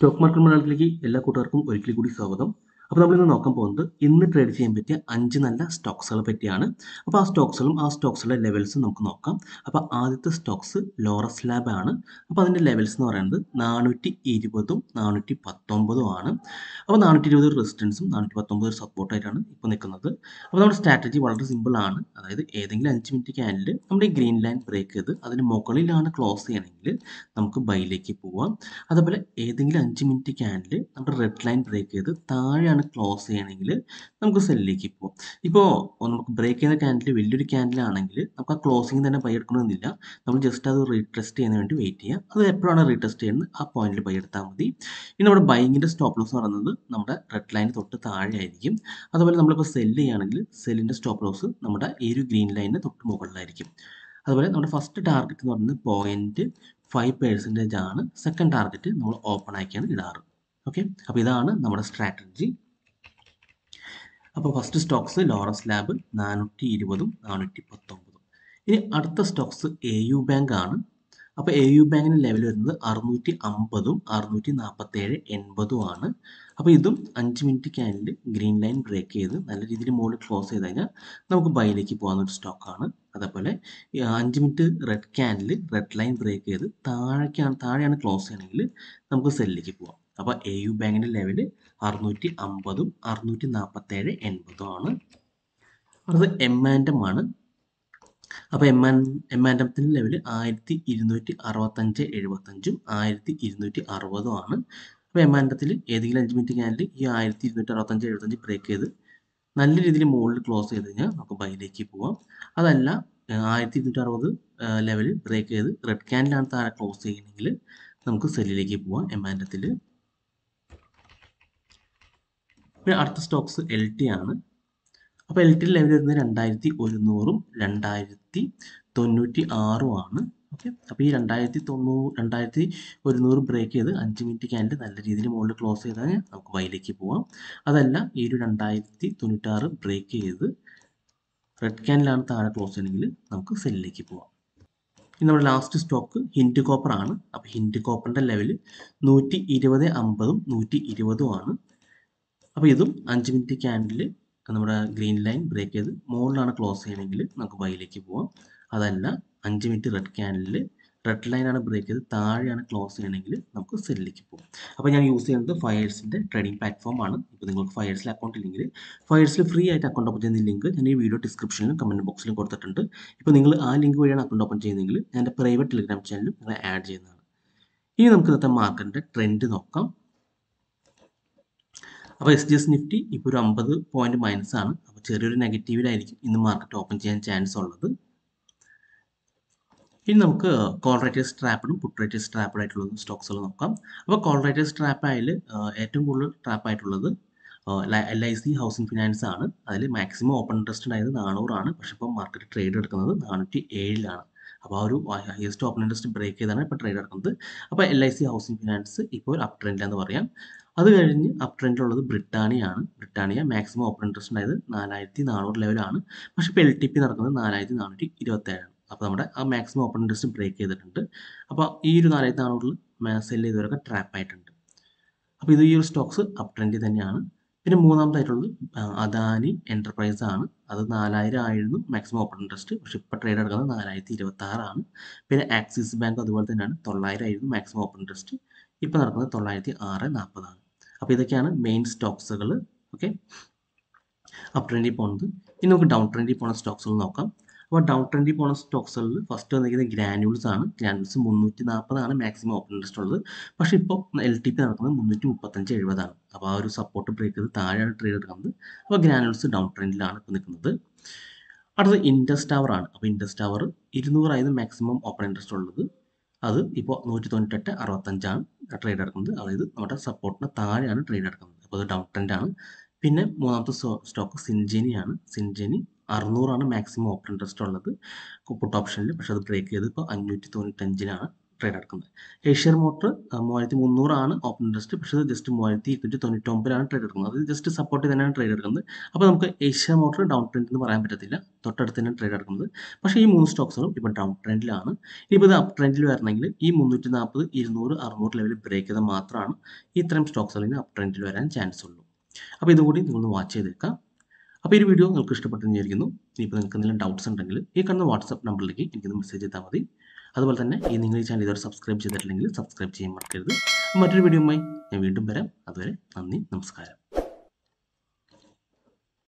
stock market മലയാളത്തിലേക്ക് എല്ലാ കൂട്ടുകാർക്കും ഒരിക്കൽ കൂടി സ്വാഗതം അപ്പോൾ നമ്മളിന്ന് നോക്കാൻ പോകുന്നത് ഇന്ന് ട്രേഡ് ചെയ്യാൻ പറ്റിയ അഞ്ച് നല്ല സ്റ്റോക്സുകളെ പറ്റിയാണ് അപ്പോൾ ആ സ്റ്റോക്സുകളും ആ സ്റ്റോക്സുകളുടെ ലെവൽസും നമുക്ക് നോക്കാം അപ്പോൾ ആദ്യത്തെ സ്റ്റോക്സ് ലോറസ് ലാബ് ആണ് അപ്പോൾ അതിൻ്റെ ലെവൽസ് എന്ന് പറയുന്നത് നാനൂറ്റി ഇരുപതും നാനൂറ്റി പത്തൊമ്പതും ആണ് അപ്പോൾ നാനൂറ്റി ഇരുപത് റെസിസ്റ്റൻസും നാനൂറ്റി പത്തൊമ്പത് ഒരു സപ്പോർട്ടായിട്ടാണ് ഇപ്പോൾ നിൽക്കുന്നത് അപ്പോൾ നമ്മുടെ സ്ട്രാറ്റജി വളരെ സിമ്പിൾ ആണ് അതായത് ഏതെങ്കിലും അഞ്ച് മിനിറ്റ് ക്യാൻഡിൽ നമ്മുടെ ഈ ഗ്രീൻ ലൈൻ ബ്രേക്ക് ചെയ്ത് അതിന് മുകളിലാണ് ക്ലോസ് ചെയ്യണമെങ്കിൽ നമുക്ക് ബൈയിലേക്ക് പോവാം അതുപോലെ ഏതെങ്കിലും അഞ്ച് മിനിറ്റ് ക്യാൻഡിൽ നമ്മുടെ റെഡ് ലൈൻ ബ്രേക്ക് ചെയ്ത് താഴെയാണ് ക്ലോസ് ചെയ്യണമെങ്കിൽ നമുക്ക് സെല്ലിലേക്ക് പോവാം ഇപ്പോൾ നമുക്ക് ബ്രേക്ക് ചെയ്യുന്ന ക്യാൻഡിൽ വലിയൊരു ക്യാൻഡിലാണെങ്കിൽ നമുക്ക് ആ ക്ലോസിംഗ് തന്നെ ബൈ എടുക്കണമെന്നില്ല നമ്മൾ ജസ്റ്റ് അത് റീടെസ്റ്റ് ചെയ്യുന്നതിന് വേണ്ടി വെയിറ്റ് ചെയ്യാം അത് എപ്പോഴാണ് റീടെസ്റ്റ് ചെയ്യുന്നത് ആ പോയിന്റിൽ ബൈ എടുത്താൽ മതി ഇനി നമ്മുടെ ബൈങ്ങിൻ്റെ സ്റ്റോപ്പ് ലോസ് എന്ന് പറയുന്നത് നമ്മുടെ റെഡ് ലൈന് തൊട്ട് താഴെ ആയിരിക്കും അതുപോലെ നമ്മളിപ്പോൾ സെല്ല് ചെയ്യുകയാണെങ്കിൽ സെല്ലിൻ്റെ സ്റ്റോപ്പ് ലോസ് നമ്മുടെ ഈ ഒരു ഗ്രീൻ ലൈനിന് തൊട്ട് മുകളിലായിരിക്കും അതുപോലെ നമ്മുടെ ഫസ്റ്റ് ടാർഗറ്റ് എന്ന് പറയുന്നത് പോയിന്റ് ഫൈവ് പെർസെൻറ്റേജ് ആണ് സെക്കൻഡ് ടാർഗറ്റ് നമ്മൾ ഓപ്പൺ ആക്കിയാണ് ഇടാറ് ഓക്കെ അപ്പോൾ ഇതാണ് നമ്മുടെ സ്ട്രാറ്റജി അപ്പോൾ ഫസ്റ്റ് സ്റ്റോക്സ് ലോറസ് ലാബ് നാനൂറ്റി ഇരുപതും നാനൂറ്റി പത്തൊമ്പതും ഇനി അടുത്ത സ്റ്റോക്സ് എ യു ബാങ്ക് ആണ് അപ്പോൾ എ യു ബാങ്കിന് ലെവൽ വരുന്നത് അറുന്നൂറ്റി അമ്പതും അറുന്നൂറ്റി നാൽപ്പത്തേഴ് എൺപതും ആണ് അപ്പോൾ ഇതും അഞ്ച് minute candle green line break ചെയ്ത് നല്ല രീതിയിൽ മുകളിൽ ക്ലോസ് ചെയ്ത് കഴിഞ്ഞാൽ നമുക്ക് ബൈയിലേക്ക് പോകുന്ന ഒരു സ്റ്റോക്കാണ് അതേപോലെ ഈ അഞ്ച് minute red candle red line break ചെയ്ത് താഴേക്കാണ് താഴെയാണ് ക്ലോസ് ചെയ്യണമെങ്കിൽ നമുക്ക് സെല്ലിലേക്ക് പോകാം അപ്പോൾ എ യു ബാങ്കിൻ്റെ ലെവൽ അറുന്നൂറ്റി അമ്പതും അറുന്നൂറ്റി നാൽപ്പത്തേഴ് എൺപതും ആണ് അടുത്തത് എം ആൻഡം ആണ് അപ്പോൾ എം ആൻ എം ആൻഡത്തിൻ്റെ ലെവൽ ആയിരത്തി ഇരുന്നൂറ്റി അറുപത്തഞ്ച് എഴുപത്തഞ്ചും ആയിരത്തി ഇരുന്നൂറ്റി അറുപതും ആണ് അപ്പോൾ എം ആൻഡത്തിൽ ഏതെങ്കിലും അഞ്ച് മിനിറ്റ് ക്യാൻഡിൽ ഈ ആയിരത്തി ഇരുന്നൂറ്റി അറുപത്തഞ്ച് എഴുപത്തഞ്ച് ബ്രേക്ക് ചെയ്ത് നല്ല രീതിയിൽ മുകളിൽ ക്ലോസ് ചെയ്ത് കഴിഞ്ഞാൽ നമുക്ക് ബൈയിലേക്ക് പോവാം അതല്ല ആയിരത്തി ഇരുന്നൂറ്റി അറുപത് ലെവൽ ബ്രേക്ക് ചെയ്ത് റെഡ് ക്യാൻഡിലാണ് താഴെ ക്ലോസ് ചെയ്യണമെങ്കിൽ നമുക്ക് സെല്ലിലേക്ക് പോവാം എം ആൻഡത്തിൽ പിന്നെ അടുത്ത സ്റ്റോക്സ് എൽ ടി ആണ് അപ്പോൾ എൽ ടി ലെവൽ വരുന്നത് രണ്ടായിരത്തി ഒരുന്നൂറും രണ്ടായിരത്തി തൊണ്ണൂറ്റി ആറും ആണ് ഓക്കെ അപ്പോൾ ഈ രണ്ടായിരത്തി തൊണ്ണൂറ് രണ്ടായിരത്തി ഒരുന്നൂറ് ബ്രേക്ക് ചെയ്ത് അഞ്ച് മിനിറ്റ് ക്യാൻഡിൽ നല്ല രീതിയിൽ മുകളിൽ ക്ലോസ് ചെയ്താൽ നമുക്ക് വൈലേക്ക് പോവാം അതല്ല ഈ ഒരു രണ്ടായിരത്തി തൊണ്ണൂറ്റാറ് ബ്രേക്ക് ചെയ്ത് റെഡ് ക്യാൻഡിലാണ് താഴെ ക്ലോസ് ചെയ്യണമെങ്കിൽ നമുക്ക് സെല്ലിലേക്ക് പോവാം ഇനി നമ്മുടെ ലാസ്റ്റ് സ്റ്റോക്ക് ഹിൻഡ് കോപ്പർ ആണ് അപ്പോൾ ഹിൻഡ് കോപ്പറിൻ്റെ ലെവൽ നൂറ്റി ഇരുപത് അമ്പതും നൂറ്റി ഇരുപതും ആണ് അപ്പോൾ ഇതും അഞ്ച് മിനിറ്റ് ക്യാൻഡിൽ നമ്മുടെ ഗ്രീൻ ലൈൻ ബ്രേക്ക് ചെയ്ത് മുകളിലാണ് ക്ലോസ് ചെയ്യണമെങ്കിൽ നമുക്ക് ബൈയിലേക്ക് പോവാം അതല്ല അഞ്ച് മിനിറ്റ് റെഡ് ക്യാൻഡിൽ റെഡ് ലൈനാണ് ബ്രേക്ക് ചെയ്ത് താഴെയാണ് ക്ലോസ് ചെയ്യണമെങ്കിൽ നമുക്ക് സെല്ലിലേക്ക് പോകും അപ്പോൾ ഞാൻ യൂസ് ചെയ്യുന്നത് ഫയേഴ്സിൻ്റെ ട്രേഡിംഗ് പ്ലാറ്റ്ഫോം ആണ് ഇപ്പോൾ നിങ്ങൾക്ക് ഫയേഴ്സിൽ അക്കൗണ്ട് ഇല്ലെങ്കിൽ ഫയേഴ്സിൽ ഫ്രീ ആയിട്ട് അക്കൗണ്ട് ഓപ്പൺ ചെയ്യുന്ന ലിങ്ക് ഞാൻ ഈ വീഡിയോ ഡിസ്ക്രിപ്ഷനിലും കമൻറ്റ് ബോക്സിലും കൊടുത്തിട്ടുണ്ട് ഇപ്പോൾ നിങ്ങൾ ആ ലിങ്ക് വഴിയാണ് അക്കൗണ്ട് ഓപ്പൺ ചെയ്യുന്നതെങ്കിൽ ഞാൻ എൻ്റെ പ്രൈവറ്റ് ടെലിഗ്രാം ചാനലും നിങ്ങളെ ആഡ് ചെയ്യുന്നതാണ് ഇനി നമുക്ക് ഇന്നത്തെ മാർക്കറ്റിൻ്റെ ട്രെൻഡ് നോക്കാം അപ്പോൾ എസ് ജി എസ് നിഫ്റ്റി ഇപ്പോൾ ഒരു അമ്പത് പോയിന്റ് മൈനസ് ആണ് അപ്പോൾ ചെറിയൊരു നെഗറ്റീവിലായിരിക്കും ഇന്ന് മാർക്കറ്റ് ഓപ്പൺ ചെയ്യാൻ ചാൻസ് ഉള്ളത് ഇനി നമുക്ക് കോൾ റേറ്റേഴ്സ് ട്രാപ്പഡും പുട്ട് റേറ്റേഴ്സ് ട്രാപ്പഡ് ആയിട്ടുള്ള സ്റ്റോക്സുകൾ നോക്കാം അപ്പോൾ കോൾ റേറ്റേഴ്സ് ട്രാപ്പ് ആയാൽ ഏറ്റവും കൂടുതൽ ട്രാപ്പ് ആയിട്ടുള്ളത് L I C housing finance ആണ് അതിൽ മാക്സിമം ഓപ്പൺ ഇൻട്രസ്റ്റ് ഉണ്ടായത് നാനൂറാണ് പക്ഷേ ഇപ്പോൾ മാർക്കറ്റ് ട്രേഡ് എടുക്കുന്നത് നാനൂറ്റി ഏഴിലാണ് അപ്പോൾ ആ ഒരു ഹയസ്റ്റ് ഓപ്പൺ ഇൻട്രസ്റ്റ് ബ്രേക്ക് ചെയ്താണ് ഇപ്പോൾ ട്രേഡ് എടുക്കുന്നത് അപ്പോൾ L I C housing finance ഇപ്പോൾ അപ് ട്രെൻഡിലാന്ന് പറയാം അത് കഴിഞ്ഞ് അപ് ട്രെൻഡിലുള്ളത് ബ്രിട്ടാനിയാണ് ബ്രിട്ടാനിയ മാക്സിമം ഓപ്പൺ ഇൻട്രസ്റ്റ് ഉണ്ടായത് നാലായിരത്തി നാനൂറ് ലെവലാണ് പക്ഷേ ഇപ്പോൾ എൽ ടി പി നടക്കുന്നത് നാലായിരത്തി നാനൂറ്റി ഇരുപത്തേഴാണ് അപ്പോൾ നമ്മുടെ ആ മാക്സിമം ഓപ്പൺ ഇൻട്രസ്റ്റ് ബ്രേക്ക് ചെയ്തിട്ടുണ്ട് അപ്പോൾ ഈ ഒരു നാലായിരത്തി നാനൂറിൽ സെല് ചെയ്തവരൊക്കെ ട്രാപ്പ് ആയിട്ടുണ്ട് അപ്പോൾ ഇത് ഈ ഒരു സ്റ്റോക്സ് അപ് ട്രെൻഡിൽ തന്നെയാണ് പിന്നെ മൂന്നാമതായിട്ടുള്ളത് അദാനി എൻ്റർപ്രൈസ് ആണ് അത് നാലായിരം ആയിരുന്നു മാക്സിമം ഓപ്പൺ ഇൻട്രസ്റ്റ് പക്ഷെ ഇപ്പോൾ ട്രേഡ് എടുക്കുന്നത് നാലായിരത്തി ഇരുപത്തി ആറാണ് പിന്നെ ആക്സിസ് ബാങ്ക് അതുപോലെ തന്നെയാണ് തൊള്ളായിരം ആയിരുന്നു മാക്സിമം ഓപ്പൺ ഇൻട്രസ്റ്റ് ഇപ്പോൾ നടക്കുന്നത് തൊള്ളായിരത്തി ആറ് നാൽപ്പതാണ് അപ്പോൾ ഇതൊക്കെയാണ് മെയിൻ സ്റ്റോക്സുകൾ ഓക്കെ അപ് ട്രെൻഡിൽ പോകുന്നത് ഇനി നമുക്ക് ഡൗൺ ട്രെൻഡിൽ പോകുന്ന സ്റ്റോക്സുകൾ നോക്കാം അപ്പോൾ ഡൗൺ ട്രെൻഡിൽ പോകുന്ന സ്റ്റോക്സുകളിൽ ഫസ്റ്റ് വന്നിരിക്കുന്നത് ഗ്രാനുൾസ് ആണ് ഗ്രാനുൾസ് മുന്നൂറ്റി നാൽപ്പതാണ് മാക്സിമം ഓപ്പൺ ഇൻട്രസ്റ്റ് ഉള്ളത് പക്ഷേ ഇപ്പോൾ എൽ ടി പി നടക്കുന്നത് മുന്നൂറ്റി മുപ്പത്തഞ്ച് എഴുപതാണ് അപ്പോൾ ആ ഒരു സപ്പോർട്ട് ബ്രേക്ക് ചെയ്ത് താഴെയാണ് ട്രേഡ് എടുക്കുന്നത് അപ്പോൾ ഗ്രാനുൾസ് ഡൗൺ ട്രെൻഡിലാണ് ഇപ്പോൾ നിൽക്കുന്നത് അടുത്തത് ഇൻഡസ് ടവർ ആണ് അപ്പോൾ ഇൻഡസ് ടവർ ഇരുന്നൂറായിരുന്നു മാക്സിമം ഓപ്പൺ ഇൻട്രസ്റ്റ് ഉള്ളത് അത് ഇപ്പോൾ നൂറ്റി തൊണ്ണൂറ്റെട്ട് അറുപത്തഞ്ചാണ് ട്രേഡ് എടുക്കുന്നത് അതായത് നമ്മുടെ സപ്പോർട്ടിന് താഴെയാണ് ട്രേഡ് എടുക്കുന്നത് അപ്പോൾ അത് ഡൗൺ ട്രെൻഡാണ് പിന്നെ മൂന്നാമത്തെ സ്റ്റോക്ക് സിൻജെനിയാണ് സിൻജെനി അറുന്നൂറാണ് മാക്സിമം ഓപ്പൺ ഇൻട്രസ്റ്റ് ഉള്ളത് പുട്ട് ഓപ്ഷനിൽ പക്ഷേ അത് ബ്രേക്ക് ചെയ്ത് ഇപ്പോൾ അഞ്ഞൂറ്റി തൊണ്ണൂറ്റഞ്ചിലാണ് ട്രേഡ് നടക്കുന്നത് ഏഷ്യർ മോട്ടർ മൂവായിരത്തി മുന്നൂറാണ് ഓപ്പൺ ഇൻട്രസ്റ്റ് പക്ഷേ അത് ജസ്റ്റ് മൂവായിരത്തി ഇരുന്നൂറ്റി തൊണ്ണൂറ്റൊമ്പതിലാണ് ട്രേഡ് എടുക്കുന്നത് അത് ജസ്റ്റ് സപ്പോർട്ട് തന്നെയാണ് ട്രേഡ് എടുക്കുന്നത് അപ്പോൾ നമുക്ക് ഏഷ്യ മോട്ടർ ഡൗൺ ട്രെൻഡ് എന്ന് പറയാൻ പറ്റത്തില്ല തൊട്ടടുത്ത് തന്നെ ട്രേഡ് എടുക്കുന്നത് പക്ഷേ ഈ മൂന്ന് സ്റ്റോക്സുകളും ഇപ്പോൾ ഡൗൺ ട്രെൻഡിലാണ് ഇപ്പോൾ ഇത് അപ്പ് ട്രെൻഡിൽ വരണമെങ്കിൽ ഈ മുന്നൂറ്റി നാൽപ്പത് ഇരുന്നൂറ് അറുന്നൂറ് ലെവലിൽ ബ്രേക്ക് ചെയ്താൽ മാത്രമാണ് ഇത്തരം സ്റ്റോക്സുകളിന് അപ്പ് ട്രെൻഡിൽ വരാൻ ചാൻസ് ഉള്ളൂ അപ്പോൾ ഇതും കൂടി നിങ്ങളൊന്ന് വാച്ച് ചെയ്തേക്കാം അപ്പോൾ ഈ വീഡിയോ നിങ്ങൾക്ക് ഇഷ്ടപ്പെട്ടെന്ന് വിചാരിക്കുന്നു ഇനിയിപ്പോൾ നിങ്ങൾക്ക് എന്തെങ്കിലും ഡൗട്ട്സ് ഉണ്ടെങ്കിൽ ഈ കാണുന്ന വാട്സപ്പ് നമ്പറിലേക്ക് എനിക്കൊന്ന് മെസ്സേജ് ചെയ്താൽ മതി അതുപോലെ തന്നെ ഈ നിങ്ങൾ ഈ ചാനൽ ഇതുവരെ സബ്സ്ക്രൈബ് ചെയ്തിട്ടില്ലെങ്കിൽ സബ്സ്ക്രൈബ് ചെയ്യാൻ മറക്കരുത് മറ്റൊരു വീഡിയോയുമായി ഞാൻ വീണ്ടും വരാം അതുവരെ നന്ദി നമസ്കാരം